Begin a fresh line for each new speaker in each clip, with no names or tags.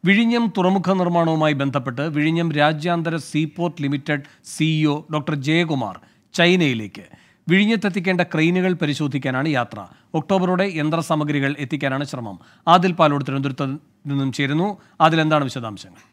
വിഴിഞ്ഞം തുറമുഖ നിർമ്മാണവുമായി ബന്ധപ്പെട്ട് വിഴിഞ്ഞം രാജ്യാന്തര seaport limited CEO doctor Jayakumar ചൈനയിലേക്ക് വിഴിഞ്ഞത്തെത്തിക്കേണ്ട ക്രെയിനുകൾ പരിശോധിക്കാനാണ് യാത്ര ഒക്ടോബറോടെ യന്ത്രസാമഗ്രികൾ എത്തിക്കാനാണ് ശ്രമം ആദിൽ പാലോട് തിരുവനന്തപുരത്ത് നിന്നും ചേരുന്നു അതിലെന്താണ് വിശദാംശങ്ങൾ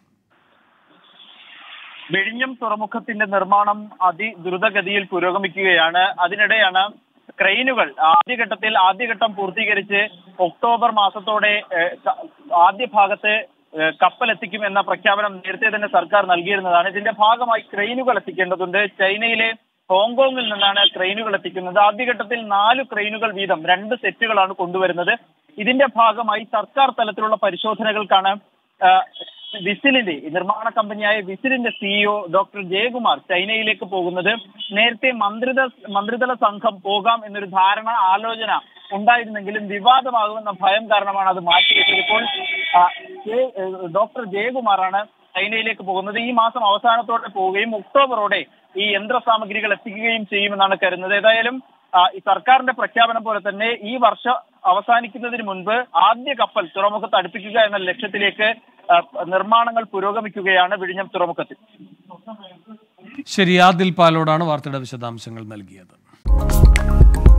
വിഴിഞ്ഞം തുറമുഖത്തിന്റെ നിർമ്മാണം അതിദ്രുതഗതിയിൽ പുരോഗമിക്കുകയാണ് അതിനിടെയാണ് ക്രെയിനുകൾ ആദ്യഘട്ടത്തിൽ ആദ്യഘട്ടം പൂർത്തീകരിച്ച് ഒക്ടോബർ മാസത്തോടെ ഏഹ്, ക- ആദ്യ ഭാഗത്ത് ഏഹ്, കപ്പൽ എത്തിക്കും എന്ന പ്രഖ്യാപനം നേരത്തെ തന്നെ സർക്കാർ നൽകിയിരുന്നതാണ് ഇതിന്റെ ഭാഗമായി ക്രെയിനുകൾ എത്തിക്കേണ്ടതുണ്ട് ചൈനയിലെ ഹോങ്കോങ്ങിൽ നിന്നാണ് ക്രെയിനുകൾ എത്തിക്കുന്നത് ആദ്യഘട്ടത്തിൽ നാല് ക്രെയിനുകൾ വീതം രണ്ട് സെറ്റുകളാണ് കൊണ്ടുവരുന്നത് ഇതിന്റെ ഭാഗമായി സർക്കാർ തലത്തിലുള്ള പരിശോധനകൾക്കാണ് ആ, വിസിലിന്റെ ഈ നിർമ്മാണ കമ്പനിയായ വിസിലിന്റെ സിഇഒ ഡോക്ടർ ജയകുമാർ ചൈനയിലേക്ക് പോകുന്നത് നേരത്തെ മന്ത്രിത മന്ത്രിതല സംഘം പോകാം എന്നൊരു ധാരണ ആലോചന ഉണ്ടായിരുന്നെങ്കിലും വിവാദമാകുമെന്ന ഭയം കാരണമാണ് അത് മാറ്റിവെച്ചത് ഇപ്പോൾ ആ, ജെ- ഏഹ് ഡോക്ടർ ജയകുമാറാണ് ചൈനയിലേക്ക് പോകുന്നത് ഈ മാസം അവസാനത്തോടെ പോവുകയും ഒക്ടോബറോടെ ഈ യന്ത്രസാമഗ്രികൾ എത്തിക്കുകയും ചെയ്യുമെന്നാണ് കരുതുന്നത് ഏതായാലും ആ, ഈ സർക്കാരിന്റെ പ്രഖ്യാപനം പോലെ തന്നെ ഈ വർഷം അവസാനിക്കുന്നതിന് മുൻപ് ആദ്യ കപ്പൽ തുറമുഖത്ത് അടുപ്പിക്കുക എന്ന ലക്ഷ്യത്തിലേക്ക് ആ, നിർമ്മാണങ്ങൾ പുരോഗമിക്കുകയാണ് വിഴിഞ്ഞം തുറമുഖത്തിൽ
ശരി ആദിൽ പാലോടാണ് വാർത്തയുടെ വിശദാംശങ്ങൾ നൽകിയത്